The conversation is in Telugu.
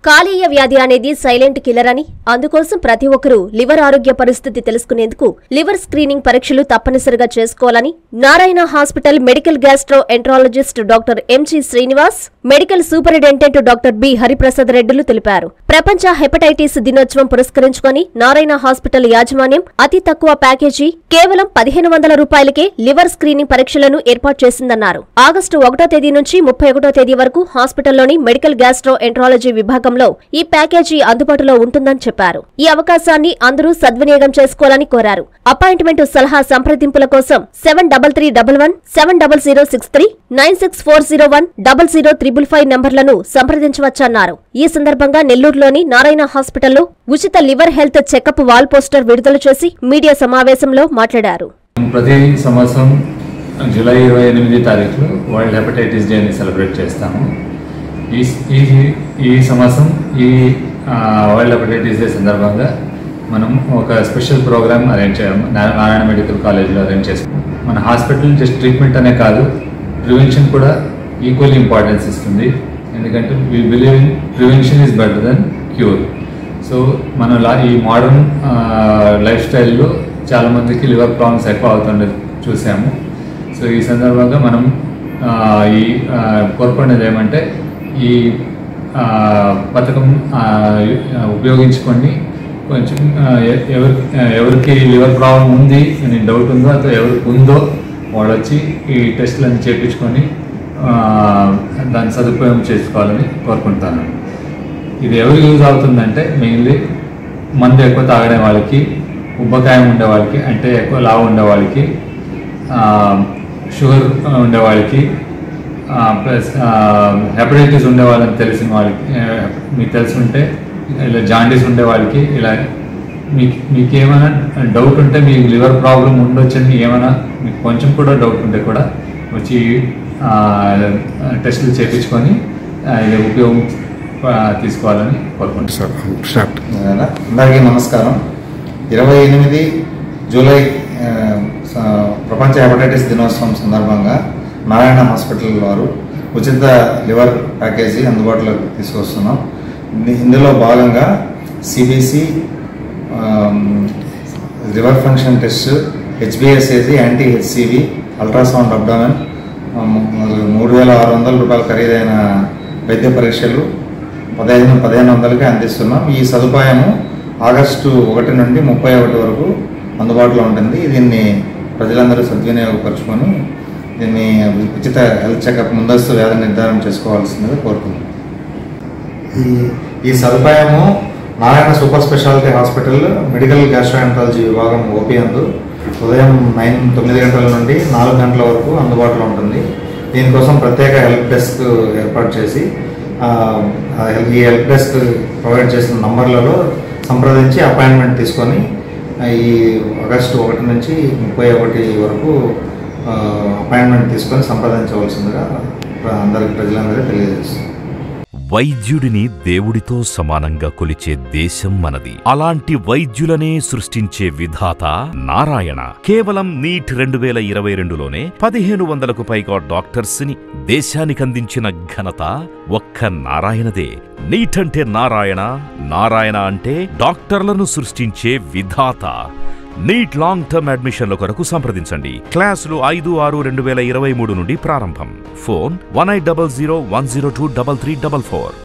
కాలేయ వ్యాధి అనేది సైలెంట్ కిల్లర్ అని అందుకోసం ప్రతి ఒక్కరూ లివర్ ఆరోగ్య పరిస్థితి తెలుసుకునేందుకు లివర్ స్క్రీనింగ్ పరీక్షలు తప్పనిసరిగా చేసుకోవాలని Narayana hospital medical gastroenterologist doctor MG Srinivas medical superintendent doctor B Hariprasad రెడ్డిలు తెలిపారు ప్రపంచ హెపటైటిస్ దినోత్సవం పురస్కరించుకొని నారాయణ హాస్పిటల్ యాజమాన్యం అతి తక్కువ ప్యాకేజీ కేవలం పదిహేను వందల రూపాయలకే లివర్ స్క్రీనింగ్ పరీక్షలను ఏర్పాటు చేసిందన్నారు ఆగస్టు ఒకటో తేదీ నుంచి ముప్పై ఒకటో తేదీ వరకు హాస్పిటల్లోని మెడికల్ గ్యాస్ట్రో ఎంట్రాలజీ విభాగంలో ఈ ప్యాకేజీ అందుబాటులో ఉంటుందని చెప్పారు ఈ అవకాశాన్ని అందరూ సద్వినియోగం చేసుకోవాలని కోరారు అపాయింట్మెంట్ సలహా సంప్రదింపుల కోసం seven double three double one seven double zero six three nine six four zero one double zero triple five నంబర్లను సంప్రదించవచ్చన్నారు ఈ సందర్భంగా నెల్లూరులోని నారాయణ హాస్పిటల్లో ఉచిత liver health checkup wall poster విడుదల చేసి మీడియా సమావేశంలో మాట్లాడారు ప్రతి సంవత్సరం జూలై ఇరవై ఎనిమిది తారీఖు వరల్డ్ హెపటైటిస్ డే అని సెలబ్రేట్ చేస్తాము ఈ ఈ ఈ సంవత్సరం ఈ ఆ, వరల్డ్ హెపటైటిస్ డే సందర్భంగా మనం ఒక స్పెషల్ ప్రోగ్రామ్ అరేంజ్ చేయాము నా- నారాయణ మెడికల్ కాలేజ్లో అరేంజ్ చేస్తాం మన హాస్పిటల్ జస్ట్ ట్రీట్మెంట్ అనే కాదు ప్రివెన్షన్ కూడా ఈక్వల్లీ ఇంపార్టెన్స్ ఇస్తుంది ఎందుకంటే we believe in prevention is better then cure so మనం లా ఈ మోడర్న్ లైఫ్ స్టైల్లో చాలామందికి లివర్ ప్రాబ్లమ్స్ ఎక్కువ అవుతుండేది చూసాము సో ఈ సందర్భంగా మనం ఆ, ఈ ఆ, కోరుకునేది ఏమంటే ఈ ఆ, పథకం ఆ, ఉపయోగించుకొని కొంచెం ఆ, ఎ- ఎవరి ఎవరికి లివర్ ప్రాబ్లం ఉంది అని డౌట్ ఉందో ಅಥವಾ ఎవరికి ఉందో వాళ్ళు వచ్చి ఈ టెస్టులన్నీ చేయించుకొని ఆ, దాన్ని సదుపాయం చేసుకోవాలని కోరుకుంటాను ఇది ఎవరు యూజ్ అవుతుందంటే మెయిన్లీ మందు ఎక్కువ తాగడే వాళ్ళకి ఉబ్బకాయం ఉండే వాళ్ళకి అంటే ఎక్కువ లావు ఉండే వాళ్ళకి ఆ, షుగర్ ఉండే వాళ్ళకి ఆ, ప్లస్ ఆ, హెపటైటిస్ ఉండే వాళ్ళని తెలిసిన వాళ్ళకి ఆ, మీకు తెలిసి ఉంటే ఇలా జాండీస్ ఉండే వాళ్ళకి ఇలా మీకు మీకు ఏమైనా డౌట్ ఉంటే మీకు లివర్ ప్రాబ్లం ఉండొచ్చని ఏమైనా మీకు కొంచెం కూడా డౌట్ ఉంటే కూడా వచ్చి ఆ, టెస్టులు చేయించుకొని ఆ, ఇది ఉపయోగం ఆ, తీసుకోవాలని కోరుకుంటున్నాను సార్ స్టార్ట్ కదా. అందరికీ నమస్కారం ఇరవై ఎనిమిది జూలై ఆ, స- ప్రపంచ హెపటైటిస్ దినోత్సవం సందర్భంగా నారాయణ హాస్పిటల్ వారు ఉచిత లివర్ ప్యాకేజీ అందుబాటులోకి తీసుకొస్తున్నాం ఇంది- ఇందులో భాగంగా సిబిసి లివర్ ఫంక్షన్ టెస్ట్ హెచ్బిఎస్ఏజీ యాంటీ హెచ్సివి అల్ట్రాసౌండ్ అబ్డామెన్ మొదలు మూడు వేల ఆరు వందల రూపాయల ఖరీదైన వైద్య పరీక్షలు పదిహేను పదిహేను వందలకి అందిస్తున్నాం ఈ సదుపాయము ఆగస్టు ఒకటి నుండి ముప్పై ఒకటి వరకు అందుబాటులో ఉంటుంది దీన్ని ప్రజలందరూ సద్వినియోగపరచుకొని దీన్ని ఉచిత హెల్త్ చెకప్ ముందస్తు వ్యాధి నిర్ధారణ చేసుకోవాల్సిందిగా కోరుతున్నాం ఈ ఈ సదుపాయము Narayana super speciality hospital medical gastroenterology విభాగం ఓపీ అందు ఉదయం నైన్ తొమ్మిది గంటల నుండి నాలుగు గంటల వరకు అందుబాటులో ఉంటుంది దీనికోసం ప్రత్యేక హెల్ప్ డెస్క్ ఏర్పాటు చేసి ఆ, ఆ హెల్ప్- ఈ హెల్ప్ డెస్క్ ప్రొవైడ్ చేసిన నంబర్లలో సంప్రదించి అపాయింట్మెంట్ తీసుకొని ఆ, ఈ ఆగస్టు ఒకటి నుంచి ముప్పై ఒకటి వరకు ఆ, అపాయింట్మెంట్ తీసుకొని సంప్రదించవలసిందిగా ప్ర- అందరికి ప్రజలందరికీ తెలియజేస్తుంది వైద్యుడిని దేవుడితో సమానంగా కొలిచే దేశం మనది అలాంటి వైద్యులనే సృష్టించే విధాత నారాయణ కేవలం నీట్ రెండు వేల ఇరవై రెండులోనే పదిహేను వందలకు పైగా డాక్టర్స్ ని దేశానికి అందించిన ఘనత ఒక్క నారాయణదే నీట్ అంటే నారాయణ నారాయణ అంటే డాక్టర్లను సృష్టించే విధాత నీట్ లాంగ్ టర్మ్ అడ్మిషన్ల కొరకు సంప్రదించండి క్లాసులు ఐదు ఆరు రెండు వేల ఇరవై మూడు నుండి ప్రారంభం phone one eight double zero one zero two double three double four